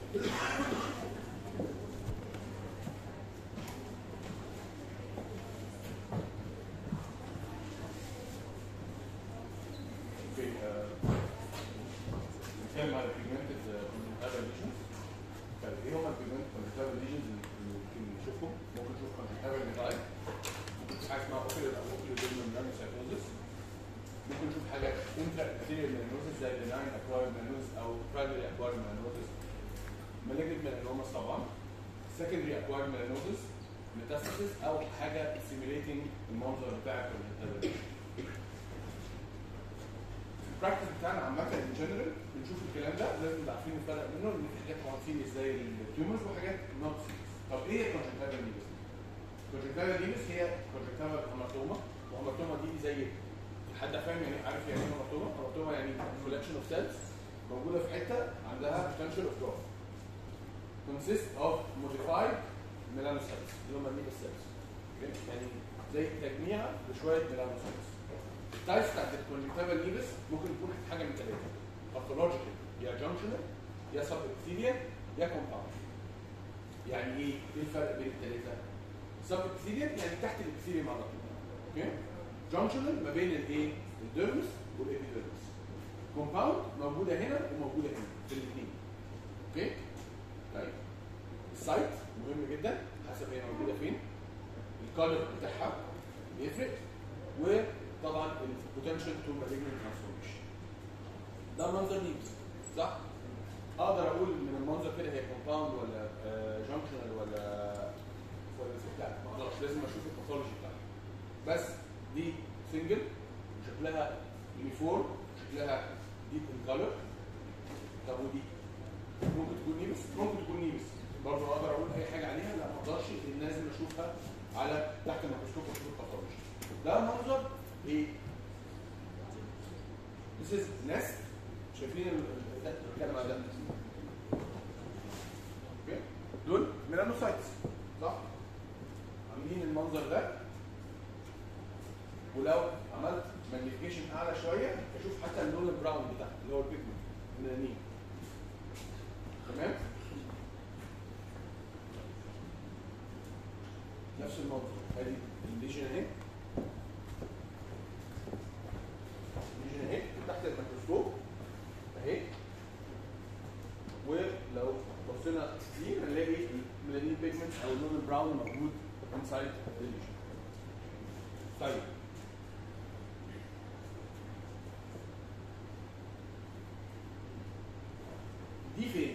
اوكي آه، نتكلم على pigmented conjunctival lesions طيب ايه هما البيجمنت conjunctival lesions اللي ممكن نشوفهم؟ ممكن نشوف conjunctival nevi ممكن نشوف حاجه اسمها ocular او oculodermal melanocytosis ممكن نشوف حاجه intra epithelial melanosis زي benign acquired melanosis او primary acquired melanosis malignant melanomas طبعا secondary acquired melanosis metastasis او حاجه simulating المنظر بتاع conjunctival lesion البراكتس بتاعنا عامة ان جنرال بنشوف الكلام ده لازم نبقى عارفين الفرق بينه ان في حاجات طبعا سيريس زي التيومرز وحاجات نوت سيريس. طب ايه هي كونجكتيفال نيبس؟ كونجكتيفال نيبس هي كونجكتيفال هيماتوما وهيماتوما دي زي حد فاهم يعني عارف يعني ايه هيماتوما؟ هيماتوما يعني كولكشن اوف سيلز موجودة في حتة عندها potential of growth. consist of modified melanocytes اللي هم النيبس سيلز. يعني زي تجميع لشوية melanocytes. التايبس بتاعت الكونجكتيفال نيبس ممكن تكون حاجه من ثلاثه باثولوجيكال يا جانكشنال يا سب ابثيليال يا كومباوند يعني ايه ايه الفرق بين الثلاثه سب ابثيليال يعني تحت الابثيليوم على طول اوكي جانكشنال ما بين الايه الديرمس والابيديرمس كومباوند موجوده هنا وموجوده هنا في الاثنين اوكي طيب السايت مهم جدا حسب هي موجوده فين الكالر بتاعها بيفرق وطبعا البوتنشال تو مالجنت ترانسفورميشن ده منظر نيبس صح؟ اقدر اقول من المنظر كده هي كومباوند ولا جانكشنال ولا ولا لا ما اقدرش لازم اشوف الباثولوجي بتاعها بس دي سنجل وشكلها يونيفورم شكلها ديب ان كلر طب ودي ممكن تكون نيبس ممكن تكون نيبس برضه اقدر اقول اي حاجه عليها لا ما اقدرش لان لازم اشوفها على تحت الميكروسكوب واشوف الباثولوجي ده منظر ايه؟ This is nest شايفين ال- ال- ده بتكلم على ده اوكي دول ميلانوسايتس صح؟ عاملين المنظر ده ولو عملت ماجنيفيكيشن اعلى شويه اشوف حتى اللون البراون بتاعها اللي هو البيجمنت الميلانين تمام؟ نفس المنظر ادي الليجن اهي الليجن اهي تحت الميكروسكوب اهي ولو بصينا كتير هنلاقي الميلانين بيجمنت او اللون البراون موجود انسايد الليجن طيب دي فين؟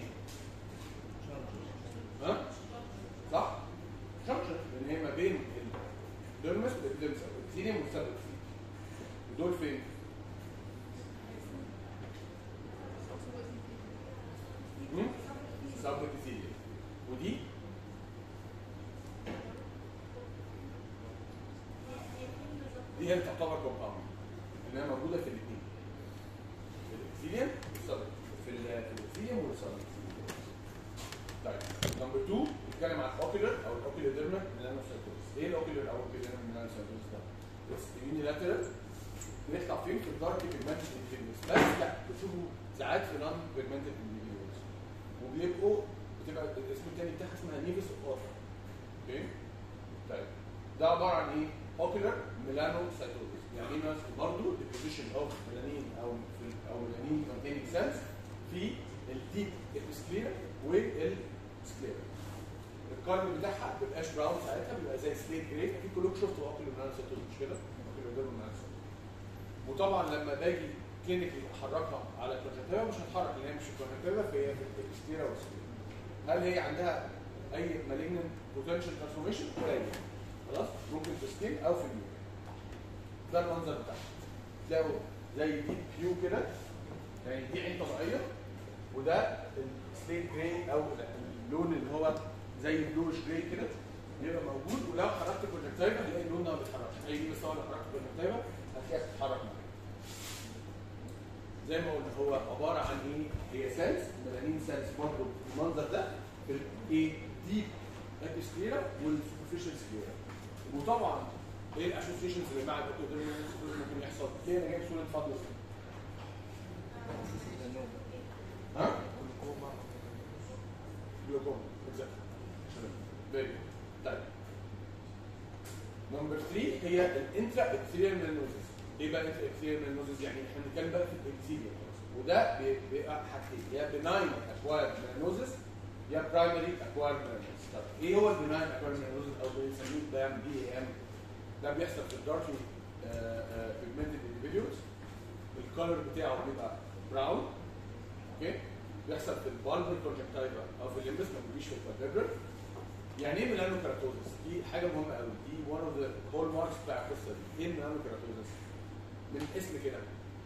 ها؟ صح؟ جنكشن لان هي ما بين الديرمس والابيديرمس او الابثيليوم والسب ودول فين؟ سب ابيثيليوم ودي دي هي اللي تعتبر كومباوند انها موجوده في الاثنين في الابثيليوم والسب في ال- في الابثيليوم والسب طيب نمبر 2 بيتكلم عن الاوكيولر او الاوكيولر ديرمال ميلانوسايتوز ايه الاوكيولر او الاوكيولر ديرمال ميلانوسايتوز ده؟ بس يونيلاترال بيطلع فين في الدارك بيجمنتد انديفيدوز بس لا بتشوفه ساعات في نون بيجمنتد انديفيدوز وبيبقوا بتبقى الاسم الثاني بتاعها اسمها نيفس اوتر اوكي طيب ده عباره عن ايه؟ اوكيولر ميلانوسايتوز يعني ايه نفس برضه البوزيشن اوف ميلانين او في او ميلانين كونتيننج سيلز في الديب ابسكلير والسكلير الكارب بتاعها ما بيبقاش براون ساعتها بيبقى زي سليت جري اكيد كلكم شفتوا اوكيولر ميلانوسايتوز مش كده؟ اوكيولر ديرمال ميلانوسايتوز وطبعا لما باجي كلينيكلي احركها على الكونجكتيفا مش هتحرك لان هي مش في الكونجكتيفا فهي في الابسكليرا والسكليرا هل هي عندها اي مالجنت بوتنشال ترانسفورميشن قليل خلاص ممكن في سكين او في اليو ده المنظر بتاعها تلاقوا زي دي بيو كده يعني دي عين طبيعيه وده السليت جراي او اللون اللي هو زي بلوش جراي كده بيبقى موجود ولو حركت الكونجكتيفا هتلاقي اللون ده ما بيتحركش هي دي بس هو لو حركت الكونجكتيفا هتلاقيها بتتحرك معاك زي ما قلنا هو عباره عن ايه؟ هي سيلز ميلانين سيلز برضه المنظر ده في الايه؟ ديب ابيسكليرا والسوبرفيشال سكليرا وطبعا ايه الاسوسيشنز اللي مع الاوتوديرمال ممكن يحصل؟ ليه انا جايب صوره فضل ها؟ فيري طيب نمبر 3 هي الانترا ابثيريال ميلانوزيس ايه بقى انترا ابثيريال ميلانوزيس يعني احنا بنتكلم بقى في الابثيريال وده بي- بيبقى حاجتين يا بناين اكوايرد ميلانوزيس يا برايمري اكوايرد ميلانوزيس طب ايه هو البناين اكوايرد ميلانوزيس او بنسميه ده بي اي ام ده بيحصل في الداركلي بيجمنتد individuals الكالر بتاعه بيبقى براون اوكي بيحصل في البالبر كونجكتيفا او في الليمبس ما بيجيش في البالبر يعني ايه ميلانو كيراتوزس دي حاجه مهمه قوي دي one of the hallmarks بتاع القصه دي ايه الميلانو كيراتوزس من اسم كده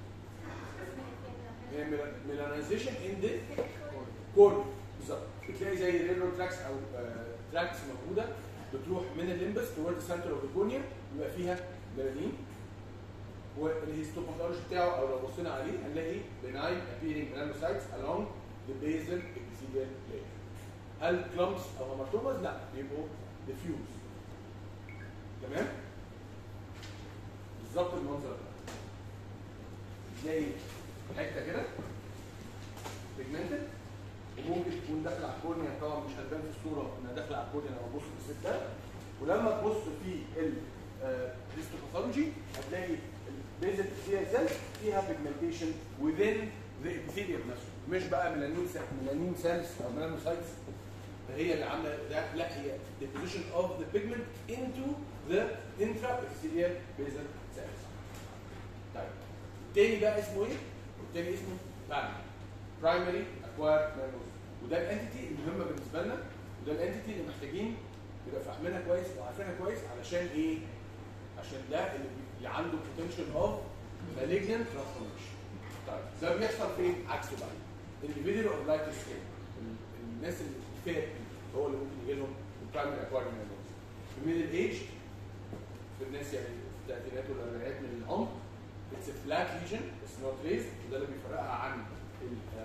هي ميلانيزيشن ان ذا كورن بالظبط بتلاقي زي ريلو تراكس او تراكس موجوده بتروح من الليمبس تورد سنتر اوف الكونيا بيبقى فيها ميلانين والهيستوباثولوجي بتاعه او لو بصينا عليه هنلاقي benign appearing melanocytes along the basal epithelial layer. هل كلامس او هيماتوماز؟ لا بيبقوا diffuse. تمام؟ بالظبط المنظر ده. زي حته كده pigmented وممكن تكون داخله على الكورنيا طبعا مش هتبان في الصوره انها داخله على الكورنيا لما تبص في الست ده ولما تبص في الهيستوباثولوجي هتلاقي البيزل epithelial cells فيها pigmentation within the epithelium نفسه مش بقى ميلانين ميلانين سيلز او ميلانوسايتس هي اللي عامله ده لا هي deposition of the pigment into the intraepithelial basal cells طيب التاني بقى اسمه ايه؟ التاني اسمه بعد برايمري اكواير ميلانوز وده الانتيتي المهمه بالنسبه لنا وده الانتيتي اللي محتاجين نبقى فاهمينها كويس وعارفينها كويس علشان ايه؟ عشان ده اللي, بي- اللي عنده potential of malignant transformation. طيب ده بيحصل فين؟ عكسه بقى. individual of light skin ال- الناس اللي فات هو اللي ممكن يجي لهم البرايمري اكواير ميلانوز. في ميدل ايج في الناس يعني في الثلاثينات والاربعينات من العمر اتس فلات ليجن اتس نوت ريز وده اللي بيفرقها عن ال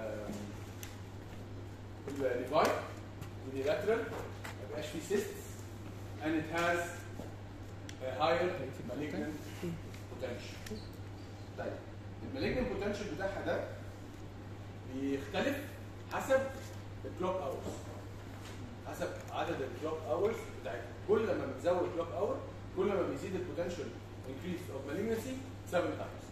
الريفايت unilateral ما بيبقاش فيه cysts and it has a higher malignant potential. طيب المالجنت potential بتاعها ده بيختلف حسب الكلوك اورز حسب عدد الكلوك اورز بتاعتها كل ما بتزود كلوك اور كل ما بيزيد البوتنشال انكريس اوف مالجنسي 7 تايمز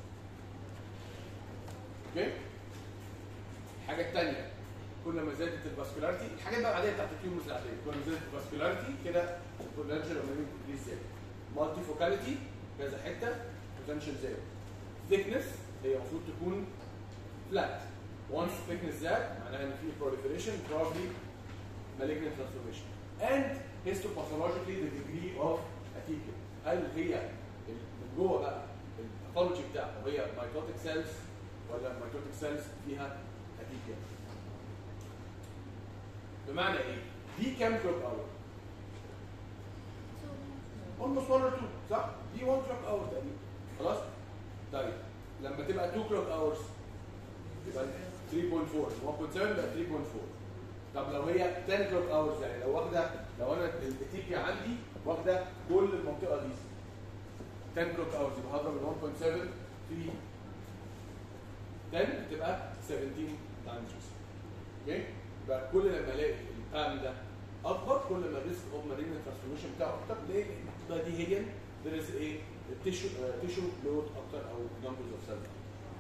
اوكي الحاجه الثانيه كل ما زادت الفاسكولاريتي الحاجات بقى العاديه بتاعت التيومرز العاديه كل ما زادت الفاسكولاريتي كده البوتنشال اوف مالجنسي انكريس زاد مالتي فوكاليتي كذا حته بوتنشال زاد thickness هي المفروض تكون flat once thickness زاد معناها ان في proliferation probably malignant transformation and histopathologically the degree of atypia هل هي ال- من جوه بقى الباثولوجي بتاعها هي mitotic cells ولا mitotic cells فيها atypia بمعنى ايه؟ دي كام كلوك اور؟ almost 1 or 2 صح؟ دي 1 كلوك اور تقريبا خلاص؟ طيب لما تبقى 2 كلوك اورز يبقى 3.4 1.7 بقى 3.4 طب لو هي 10 كلوك اورز يعني لو واخده لو انا التيكيا عندي واخده كل المنطقه دي 10 كلوك اورز يبقى هضرب ال 1.7 في 10 تبقى 17 تايمز اوكي يبقى كل لما الاقي البام ده اكبر كل ما الريسك اوف مارين ترانسفورميشن بتاعه اكتر ليه؟ بديهيا there is a tissue uh, tissue load اكتر او numbers of cells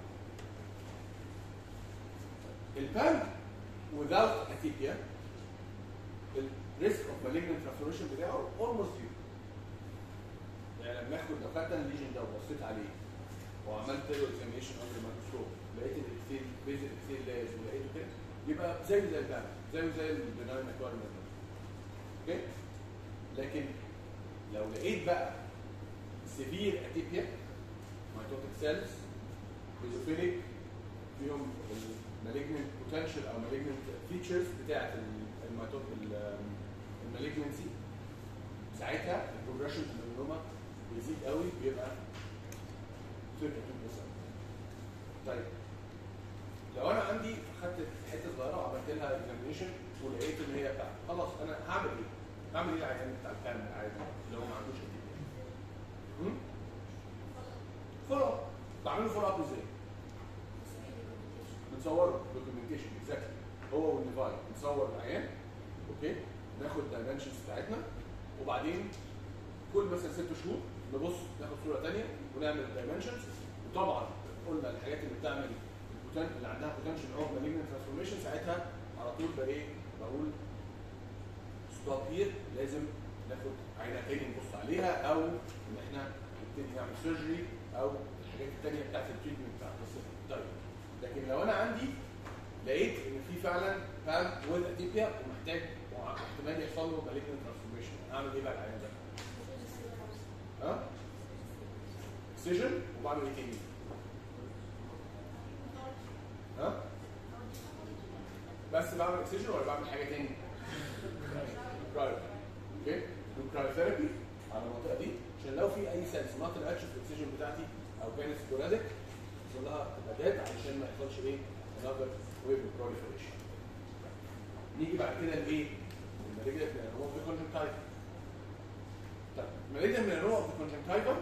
البام without atypia الريسك اوف malignant transformation بتاعه almost zero يعني لما اخد لو خدت انا الليجن ده وبصيت عليه وعملت له اكزامينشن اندر الميكروسكوب لقيت الاكسيل بيز الاكسيل لايرز ولقيته كده يبقى زيه زي البام زيه زي البناين اكوارمنت اوكي لكن لو لقيت بقى سيفير اتيبيا مايتوتيك سيلز بيزوفيليك فيهم المالجنت بوتنشال او مالجنت فيتشرز بتاعت المايتوت المالجنسي ساعتها البروجريشن في الميلانوما بيزيد قوي بيبقى 32% طيب لو انا عندي خدت حته صغيره وعملت لها اكزامينشن ولقيت ان هي بتاع خلاص انا هعمل ايه؟ هعمل ايه العيان بتاع الكلام العادي اللي هو ما عندوش اتيبيا؟ فولو اب بعمله فولو اب ازاي؟ بنصوره دوكيومنتيشن اكزاكتلي هو والنيفاي بنصور العيان اوكي ناخد الدايمنشنز بتاعتنا وبعدين كل مثلا ست شهور نبص ناخد صوره ثانيه ونعمل الدايمنشنز وطبعا قلنا الحاجات اللي بتعمل البوتن- اللي عندها بوتنشال اوف مالجنت ترانسفورميشن ساعتها على طول بقى ايه بقول ستوب هير لازم ناخد عينه تاني نبص عليها او ان احنا نبتدي نعمل سيرجري او الحاجات التانيه بتاعت التريتمنت بتاعت القصه طيب لكن لو انا عندي لقيت ان في فعلا بام ويز اتيبيا ومحتاج واحتمال يحصل له مالجنت ترانسفورميشن اعمل ايه بقى العيان ده؟ ها؟ اكسجن وبعمل ايه تاني؟ ها؟ بس بعمل اكسجن ولا بعمل حاجه تاني؟ كرايو اوكي؟ والكرايوثيرابي على المنطقه دي عشان لو في اي سيلز ما طلعتش في الاكسجن بتاعتي او كانت سبوراديك يحصل لها ابدات علشان ما يحصلش ايه؟ another wave of proliferation. نيجي بعد كده لايه؟ المالجنت من اوف ذا كونجنكتايفا. طيب المالجنت من اوف ذا كونجنكتايفا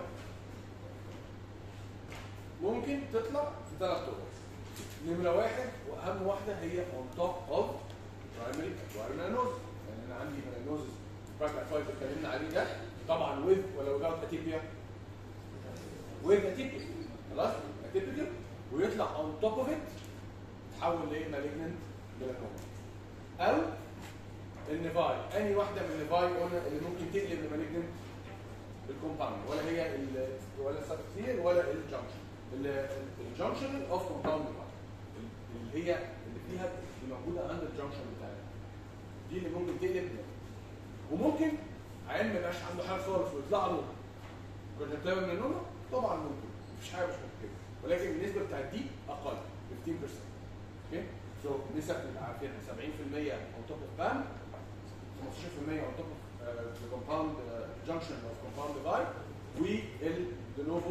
ممكن تطلع في ثلاث طرق. نمرة واحد وأهم واحدة هي on top of primary acquired melanosis. يعني أنا عندي melanosis primary acquired اللي اتكلمنا عليه ده طبعا with ولا without atypia with atypia خلاص atypical ويطلع on top of it تحول لمالجنت melanoma أو النيفاي أي واحدة من النيفاي قلنا اللي ممكن تقلب لمالجنت الكومباوند ولا هي ال ولا السبكتير ولا الجنكشن الجنكشن اوف كومباوند اللي هي اللي فيها اللي موجوده عند الجنكشن بتاعتها دي اللي ممكن تقلب وممكن عيان ما يبقاش عنده حاجه خالص ويطلع له كونجكتيفا من النوم طبعا ممكن مفيش حاجه مش ممكن كده ولكن النسبه بتاعت دي اقل 15% اوكي سو نسب اللي عارفينها 70% اون توب اوف بام 15% اون توب اوف كومباوند جنكشن اوف كومباوند باي والدينوفو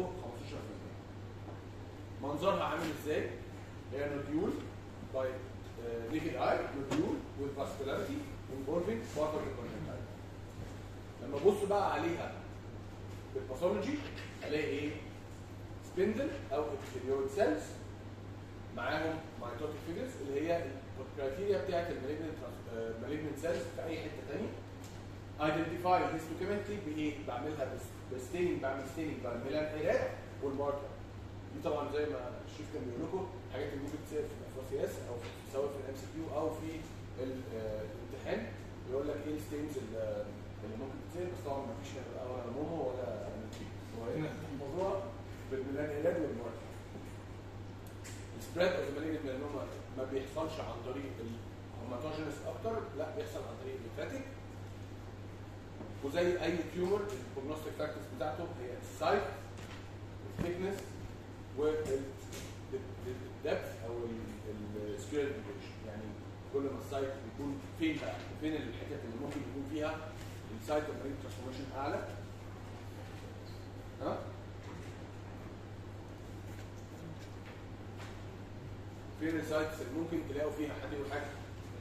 15% منظرها عامل ازاي؟ هي نوديول باي naked eye نوديول with vascularity involving part of the conjunctiva لما ابص بقى عليها بالباثولوجي الاقي ايه؟ سبندل او ابتليويد سيلز معاهم مايتوتيك فيجرز اللي هي الكرايتيريا بتاعت المالجنت سيلز في اي حته ثانيه ايدنتيفاي هيستوكيمتري بايه؟ بعملها بستيننج بعمل ستيننج بعملها الحيرات والماركر دي طبعا زي ما الشيف كان بيقول لكم الحاجات اللي ممكن تصير في الاف او في سواء في الام سي كيو او في ال- آه، الامتحان يقول لك ايه الستينز اللي اللي ممكن تصير بس طبعا ما فيش ولا مومو ولا NLP. هو هنا الموضوع بالميلانيلات والماركر السبريد اوف المالجنت ميلانوما ما بيحصلش عن طريق الهوماتوجينس اكتر لا بيحصل عن طريق الليمفاتيك وزي اي تيومر البروجنوستيك فاكتورز بتاعته هي السايت الثيكنس والدبث او السكيورتي يعني كل ما السايت بيكون فين بقى فين الحتت اللي ممكن يكون فيها السايت اوف ترانسفورميشن اعلى ها فين السايتس اللي ممكن تلاقوا فيها حد يقول حاجه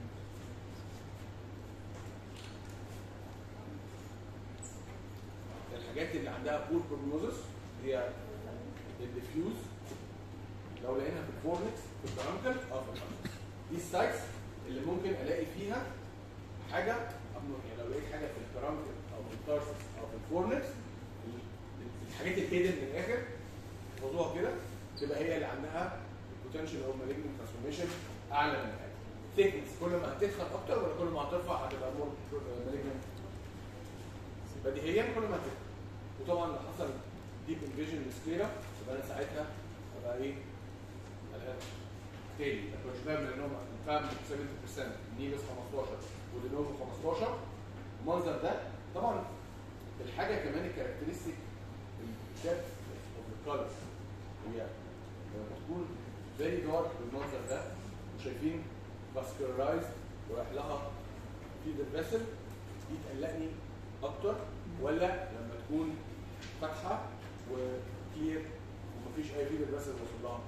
الحاجات اللي عندها بور بروجنوزس هي الديفيوز لو لقينا في الفورنكس في البرانكل اه في البرانكل دي السايتس اللي ممكن الاقي فيها حاجه abnormal. يعني لو لقيت حاجه في البرانكل او في التارسس او في الفورنكس ال- الحاجات الهيدن من الاخر موضوع كده تبقى هي اللي عندها البوتنشال او مالجنت ترانسفورميشن اعلى من الحاجه ثيكنس كل ما هتدخل اكتر ولا كل ما هترفع هتبقى مور مالجنت بديهيا كل ما هتدخل وطبعا لو حصل ديب انفيجن للسكليرا يبقى انا ساعتها ابقى ايه؟ الان تاني الكونجكتيفا من النوم الفام 70% النيبس 15 والدينوفو 15 المنظر ده طبعا الحاجه كمان الكاركترستيك الدبث اوف الكالر هي لما تكون فيري دارك بالمنظر ده وشايفين فاسكولارايزد ورايح لها في فيسل دي تقلقني اكتر ولا لما تكون فاتحه وكلير ومفيش اي فيدر فيسل وصل لها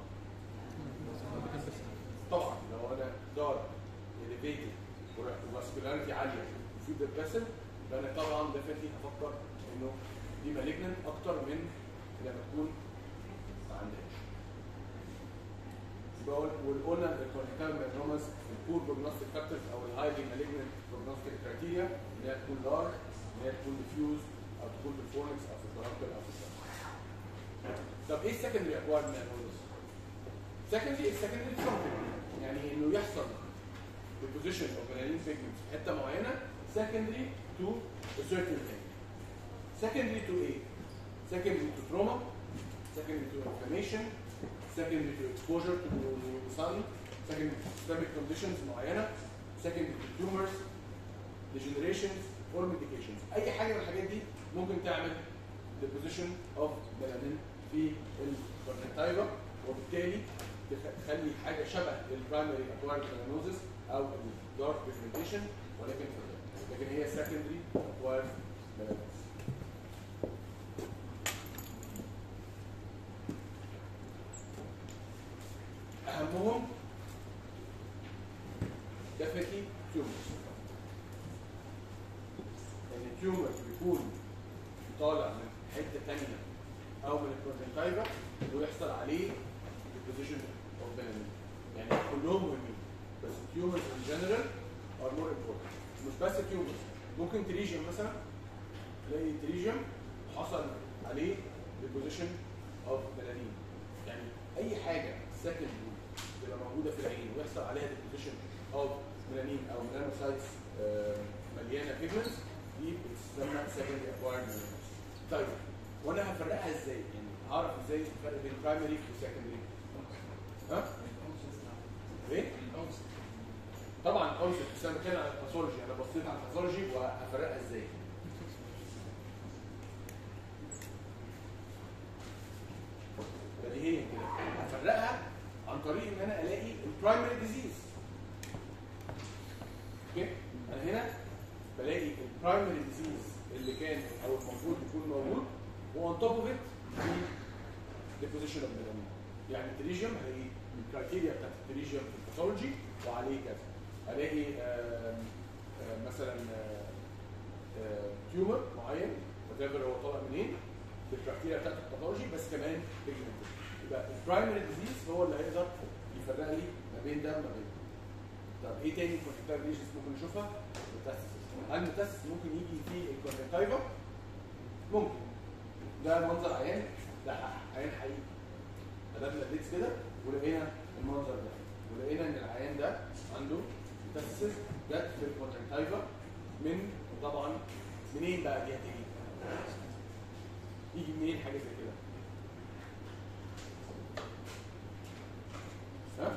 طبعا لو انا دارك اليفيتد وفاسكولاريتي عاليه وفي فيسل يبقى انا طبعا ديفنتلي هفكر انه دي مالجنت اكتر من لما تكون ما عندهاش يبقى قل- وقلنا ان الكونجكتيفال ميلانوماز البور بروجنوستيك فاكتورز او الهايلي مالجنت بروجنوستيك كرايتيريا ان هي تكون لارج ان هي تكون ديفيوز او تكون في الفورنكس او في البرانكل او في السيرفس طب ايه السكندري اكوارد ميلانوماز؟ سكندري السكندري something يعني انه يحصل deposition of melanin pigments في حته معينه secondary to a certain thing secondary to ايه؟ secondary to trauma secondary to inflammation secondary to exposure to the sun secondary to systemic conditions معينه secondary to tumors degenerations or medications اي حاجه من الحاجات دي ممكن تعمل deposition of melanin في الكونجكتيفا وبالتالي تخ- تخلي حاجه شبه البرايمري اكوارد ميلانوزس او الدارك بيجمنتيشن ولكن في لكن هي سكندري اكوارد ميلانوزس اهمهم definitely tumors ان التيومر بيكون طالع من حته ثانيه او من الكونجنتايفا ويحصل عليه deposition of melanin يعني كلهم مهمين بس التيومرز ان جنرال ار مور امبورتنت مش بس التيومرز ممكن تريجيوم مثلا تلاقي تريجيوم حصل عليه deposition of melanin يعني اي حاجه سكند تبقى موجوده في العين ويحصل عليها deposition of melanin او melanocytes آه، مليانه pigments دي بتسمى secondary acquired melanosis طيب وانا هفرقها ازاي؟ يعني هعرف ازاي الفرق بين primary وسكندري؟ ها؟ ايه؟ طبعا اونست بس انا بتكلم عن الباثولوجي انا بصيت على الباثولوجي وهفرقها ازاي؟ بديهيا كده هفرقها عن طريق ان انا الاقي البرايمري ديزيز اوكي انا هنا بلاقي البرايمري ديزيز اللي كان او المفروض يكون موجود وان توب اوف ات في ديبوزيشن اوف ميلانين يعني التريجيوم هلاقي الكرايتيريا بتاعت التريجيوم في الباثولوجي وعليه كذا الاقي آم، آم، مثلا تيومر معين وات هو طالع منين بالكرايتيريا بتاعت الباثولوجي بس كمان بيجمنت يبقى البرايمري ديزيز هو اللي هيقدر يفرق لي ما بين ده وما بين ده. طب ايه تاني كونجكتيفال ليجنز ممكن نشوفها؟ ميتاسيس هل الميتاسيس ممكن يجي في الكونجكتيفا؟ ممكن ده منظر عيان ده عيان حقيقي قلبنا الليدز كده ولقينا المنظر ده ولقينا ان العيان ده عنده ميتاسيس جت في الكونجكتيفا من طبعا منين بقى دي هتيجي؟ يجي منين حاجه زي كده؟ ها؟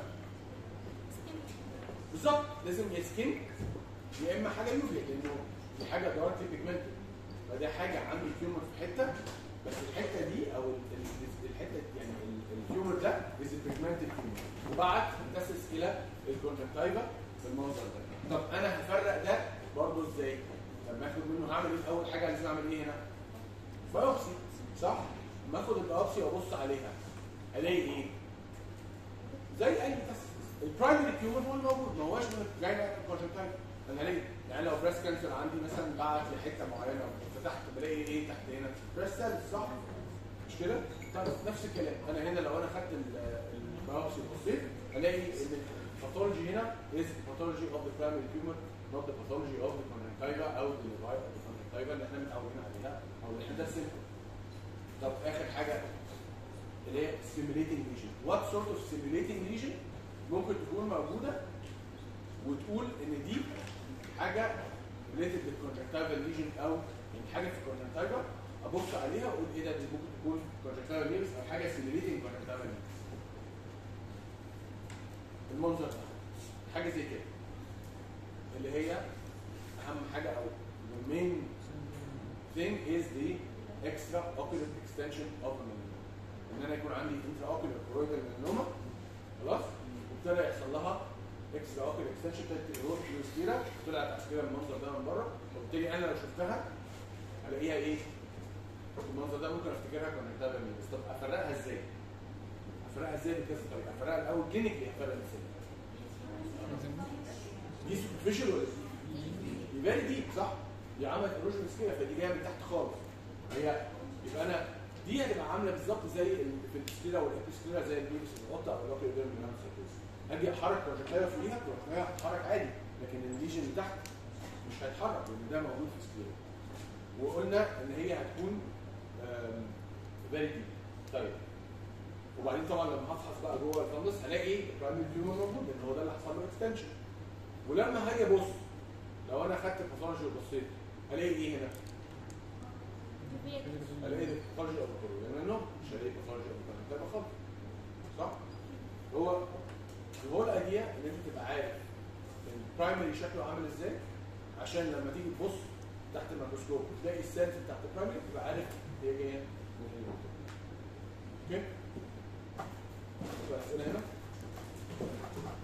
بالظبط لازم يا سكين يا اما حاجه يوفيا لانه دي حاجه داركلي بيجمنتد فده حاجه عندي تيومر في حته بس الحته دي او ال- ال- الحته يعني ال- التيومر ده از بيجمنتد تيومر وبعت متسس الى الكونجكتيفا بالمنظر ده طب انا هفرق ده برضه ازاي؟ لما اخد منه هعمل ايه اول حاجه لازم اعمل ايه هنا؟ بايوبسي صح؟ لما اخد البايوبسي وابص عليها الاقي ايه؟ زي اي متسس البرايمري تيومر هو الموجود ما هوش من جاي بقى من الكونجكتيفا انا ليه؟ يعني لو بريست كانسر عندي مثلا بعت لحته معينه وفتحت بلاقي ايه تحت هنا؟ بريست سيلز صح؟ مش كده؟ طيب نفس الكلام انا هنا لو انا خدت البايوبسي وبصيت الاقي ان الباثولوجي هنا is pathology of the primary tumor not the pathology of the conjunctiva او the nevi of the conjunctiva اللي احنا متعودين عليها او اللي احنا درسناها. طب اخر حاجه اللي هي stimulating lesion. What sort of stimulating lesion ممكن تكون موجوده وتقول ان دي حاجه related للconjunctival lesion او يعني حاجه في الconjunctiva ابص عليها واقول ايه ده دي ممكن تكون conjunctival lesions او حاجه stimulating conjunctival lesions. المنظر ده حاجه زي كده اللي هي اهم حاجه او the main thing is the extra ocular extension of the melanoma ان انا يكون عندي intra ocular choroidal melanoma خلاص وابتدى يحصل لها اكسترا اوكيولار اكستنشن ابتدت تروح للسكيرا طلعت على السكيرا بالمنظر ده من بره وبالتالي انا لو شفتها الاقيها ايه؟ المنظر ده ممكن افتكرها كونكتيفال بس طب افرقها ازاي؟ افرقها ازاي بكذا طريقه افرقها الاول كلينيكلي افرقها ازاي؟ دي سوبرفيشال ولا دي فيري ديب صح؟ دي عملت ايروجن سكيرا فدي جايه من تحت خالص هي يبقى انا دي هتبقى عامله بالظبط زي ال- في السكليرا والابيسكليرا زي البيبس القطه او الاوكي قدام من اجي احرك كونجكتيفا فوقيها تروح هتتحرك عادي لكن الليجن اللي تحت مش هيتحرك لان ده موجود في السكليرا وقلنا ان هي هتكون فيري ديب طيب وبعدين طبعا لما هفحص بقى جوه الفندس هلاقي البرايمري تيومر موجود لان هو ده اللي حصل له اكستنشن ولما هاجي ابص لو انا خدت الباثولوجي وبصيت هلاقي ايه هنا؟ هلاقي باثولوجي افوكادو لانه مش هلاقي باثولوجي افوكادو ده بخاطر صح؟ هو هو الايديا ان انت تبقى عارف البرايمري شكله عامل ازاي عشان لما تيجي تبص تحت الميكروسكوب وتلاقي السيلز بتاعت البرايمري تبقى عارف هي جايه من ايه اوكي؟ بس هنا